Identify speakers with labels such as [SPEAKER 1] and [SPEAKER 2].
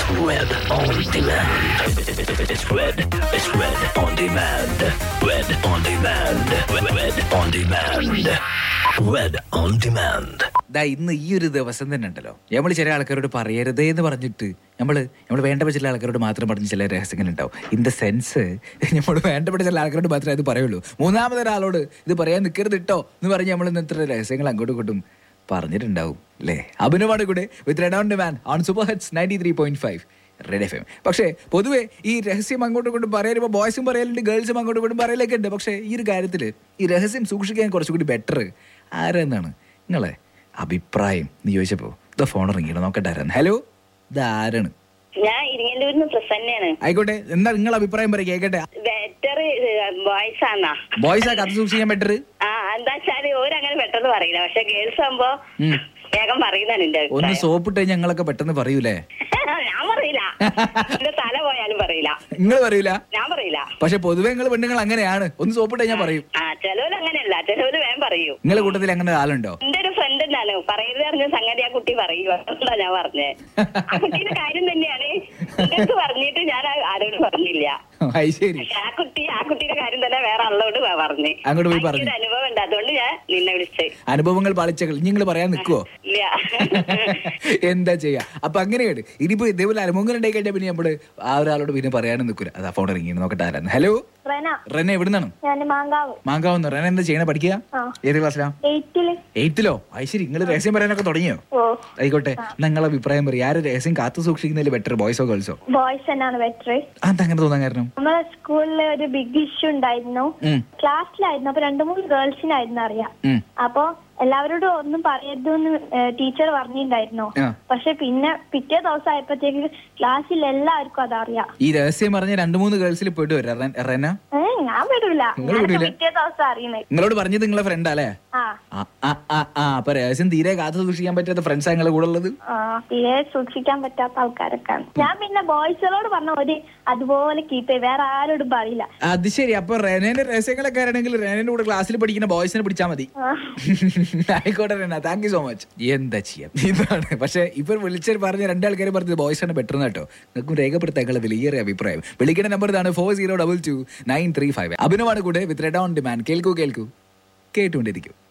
[SPEAKER 1] Red on demand. It's red. It's red on demand. Red on demand. Red on demand. Red on demand.
[SPEAKER 2] ദാ ഇന്ന് ഈ ഒരു ദിവസം തന്നെ ഉണ്ടല്ലോ നമ്മൾ ചില ആൾക്കാരോട് പറയരുതേ എന്ന് പറഞ്ഞിട്ട് നമ്മൾ നമ്മൾ വേണ്ടപ്പെട്ട ചില ആൾക്കാരോട് മാത്രം പറഞ്ഞ് ചില രഹസ്യങ്ങൾ ഉണ്ടാവും ഇൻ ദ സെൻസ് നമ്മൾ വേണ്ടപ്പെട്ട ചില ആൾക്കാരോട് മാത്രമേ അത് പറയുള്ളൂ മൂന്നാമതൊരാളോട് ഇത് പറയാൻ നിൽക്കരുത് ഇട്ടോ എന്ന് പറഞ്ഞ് നമ്മൾ ഇന്ന് ഇത്ര രഹസ്യങ്ങൾ അങ്ങോട്ടും ഇങ്ങോട്ടും പറഞ്ഞിട്ടുണ്ടാവും അല്ലേ അഭിനവാണ് കൂടെ with Red on demand on super hits ninety three point five Red F M പക്ഷേ പൊതുവേ ഈ രഹസ്യം അങ്ങോട്ടും ഇങ്ങോട്ടും പറയുമ്പോൾ ബോയ്സും പറയലുണ്ട് ഗേൾസും അങ്ങോട്ടും ഇങ്ങോട്ടും പറയലൊക്കെ ഉണ്ട് പക്ഷേ ഈ ഒരു കാര്യത്തിൽ ഈ രഹസ്യം സൂക്ഷിക്കാൻ കുറച്ചുകൂടി ബെറ്റർ ആരെന്നാണ് നിങ്ങളെ അഭിപ്രായം എന്ന് ചോദിച്ചപ്പോൾ ഇത് ഫോൺ ഇറങ്ങിയിട്ട് നോക്കട്ടെ ആരാണ് ഹലോ ഇത് ആരാണ്
[SPEAKER 3] ഞാൻ ഇരിങ്ങല്ലൂരിന്ന് പ്രസന്നയാണ്
[SPEAKER 2] ആയിക്കോട്ടെ എന്താ നിങ്ങളെ അഭിപ്രായം പറയും കേൾക്കട്ടെ
[SPEAKER 3] ബെറ്റർ ബോയ്സ് ആന്നാ
[SPEAKER 2] ബോയ്സാ കഥ സൂക്ഷിക്കാൻ ബെറ്റർ
[SPEAKER 3] ആ എന്താ വെച്ചാല് ഓരങ്ങനെ പെട്ടെന്ന് പറയില്ല പക്ഷെ ഗേൾസ് ആകുമ്പോ വേഗം പറയുന്നതാണ് എന്റെ
[SPEAKER 2] ഒന്ന്
[SPEAKER 3] അഭിപ്രായം
[SPEAKER 2] സോപ്പിട്ട് ഞങ്ങളൊക്കെ പെട്ടെന്ന് പറയൂലേ
[SPEAKER 3] ഞാൻ പറയില്ല എന്റെ തല പോയാലും പറയില്ല
[SPEAKER 2] നിങ്ങൾ പറയൂല
[SPEAKER 3] ഞാൻ പറയില്ല
[SPEAKER 2] പക്ഷെ പൊതുവെ നിങ്ങൾ പെണ്ണുങ്ങൾ അങ്ങനെയാണ് ഒന്ന് സോപ്പിട്ട് ഞാൻ പറയും
[SPEAKER 3] ആ ചിലവര് അങ്ങനെയല്ല ചിലവര് വേഗം പറയൂ
[SPEAKER 2] നിങ്ങളെ കൂട്ടത്തിൽ അങ്ങനെ ഒരാളുണ്ടോ
[SPEAKER 3] എന്റെ ഒരു ഫ്രണ്ട് എന്താണ് പറയരുത് അറിഞ്ഞ സംഗതി ആ കുട്ടി പറയൂ അതുകൊണ്ടാ ഞാൻ പറഞ്ഞേ ആ കുട്ടിയുടെ കാര്യം തന്നെയാണ് എന്റെ അടുത്ത് പറഞ്ഞിട്ട് ഞാൻ ആ- ആരോടും പറഞ്ഞില്ല
[SPEAKER 2] അത് ശരി
[SPEAKER 3] പക്ഷെ ആ കുട്ടി ആ കുട്ടിയുടെ കാര്യം തന്നെ വേറെ ആളോട് പറഞ്ഞു
[SPEAKER 2] അങ്ങോട്ട് പോയി പറഞ്ഞു.
[SPEAKER 3] എനിക്കൊരു അനുഭവം ഉണ്ട് അതുകൊണ്ട് ഞാൻ നിന്നെ വിളിച്ചേ
[SPEAKER 2] അനുഭവങ്ങൾ പാളിച്ചകൾ നിങ്ങൾ പറയാൻ നിൽക്കുവോ
[SPEAKER 3] ഇല്ല
[SPEAKER 2] എന്താ ചെയ്യാ അപ്പൊ അങ്ങനെയാണ് ഇനിയിപ്പോ ഇതേപോലെ അനുഭവങ്ങൾ ഉണ്ടായി കഴിഞ്ഞാൽ പിന്നെ നമ്മള് ആ ഒരാളോട് പിന്നെ പറയാനും നിൽക്കൂല അതാ ഫോൺ ഇറങ്ങി നോക്കട്ടെ ആരാണ് ഹലോ
[SPEAKER 4] റെന
[SPEAKER 2] റെന എവിടുന്നാണ്
[SPEAKER 4] ഞാൻ മാങ്കാവ്
[SPEAKER 2] മാങ്കാവുന്ന റെന എന്താ ചെയ്യണ പഠിക്കുക
[SPEAKER 4] ആ.
[SPEAKER 2] ഏത് ക്ലാസ്സിലാ
[SPEAKER 4] എയ്റ്റില്
[SPEAKER 2] എയ്ത്തിലോ അത് ശരി നിങ്ങൾ രഹസ്യം പറയാനൊക്കെ തുടങ്ങിയോ
[SPEAKER 4] ഓ
[SPEAKER 2] ആയിക്കോട്ടെ നിങ്ങളെ അഭിപ്രായം പറയും ആര് രഹസ്യം കാത്തു സൂക്ഷിക്കുന്നതിൽ ബെറ്റർ ബോയ്സോ ഗേൾസോ
[SPEAKER 4] ബോയ്സ് തന്നെയാണ് ബെറ്റർ
[SPEAKER 2] അതെന്താ അങ്ങനെ തോന്നാൻ കാരണം
[SPEAKER 4] നമ്മളെ സ്കൂളിൽ ഒരു ബിഗ് ഇഷ്യൂ ഉണ്ടായിരുന്നു
[SPEAKER 2] ഉം.
[SPEAKER 4] ക്ലാസ്സിലായിരുന്നു അപ്പൊ രണ്ടു മൂന്ന് ഗേൾസിനായിരുന്നു അറിയാം
[SPEAKER 2] ഉം.
[SPEAKER 4] അപ്പൊ എല്ലാവരോടും ഒന്നും പറയരുതെന്ന് ടീച്ചർ പറഞ്ഞിട്ടുണ്ടായിരുന്നു
[SPEAKER 2] ആ.
[SPEAKER 4] പക്ഷെ പിന്നെ പിറ്റേ ദിവസം ആയപ്പോഴത്തേക്ക് ക്ലാസ്സിൽ എല്ലാവർക്കും അതറിയാം
[SPEAKER 2] ഈ രഹസ്യം പറഞ്ഞ രണ്ടു മൂന്ന് ഗേൾസിൽ പോയിട്ട് വരാം റെന
[SPEAKER 4] ഏ ഞാൻ വിടൂല
[SPEAKER 2] നിങ്ങൾ
[SPEAKER 4] ഞാനൊക്കെ
[SPEAKER 2] വിടൂല?
[SPEAKER 4] പിറ്റേ ദിവസം അറിയുന്നത്
[SPEAKER 2] നിങ്ങളോട് പറഞ്ഞത് നിങ്ങളെ ഫ്രണ്ട് അല്ലേ
[SPEAKER 4] ആ
[SPEAKER 2] ആ, ആ, ആ, ആ, അപ്പൊ രഹസ്യം തീരെ കാത്തു സൂക്ഷിക്കാൻ പറ്റാത്ത ഫ്രണ്ട്സാ നിങ്ങളെ കൂടെ ഉള്ളത്
[SPEAKER 4] ആ, തീരെ സൂക്ഷിക്കാൻ പറ്റാത്ത ആൾക്കാരൊക്കെയാണ് ഞാൻ പിന്നെ ബോയ്സുകളോട് പറഞ്ഞ ഒരു അതുപോലെ കീപ്പ് ചെയ്യും വേറെ ആരോടും പറയില്ല
[SPEAKER 2] അത് ശരി അപ്പൊ റെനേന്റെ രഹസ്യങ്ങളൊക്കെ ആണെങ്കിൽ റെനേന്റെ കൂടെ ക്ലാസ്സിൽ പഠിക്കുന്ന ബോയ്സിനെ പിടിച്ചാൽ മതി
[SPEAKER 4] ആ.
[SPEAKER 2] ആയിക്കോട്ടെ റെന താങ്ക് യു സോ മച്ച് എന്താ ചെയ്യാം ഇതാണ് പക്ഷെ ഇപ്പൊ വിളിച്ചത് പറഞ്ഞ രണ്ടാൾക്കാർ പറഞ്ഞത് ബോയ്സ് ആണ് ബെറ്റർ കേട്ടോ നിങ്ങൾക്കും രേഖപ്പെടുത്താനുള്ള വലിയൊരു അഭിപ്രായം വിളിക്കേണ്ട നമ്പർ ഇതാണ് four zero double two nine three five അഭിനവാണ് കൂടെ വിത്ത് റെഡ് ഓൺ ഡിമാൻഡ് കേൾക്കൂ കേൾക്കൂ കേട്ടുകൊണ്ടിരിക്കും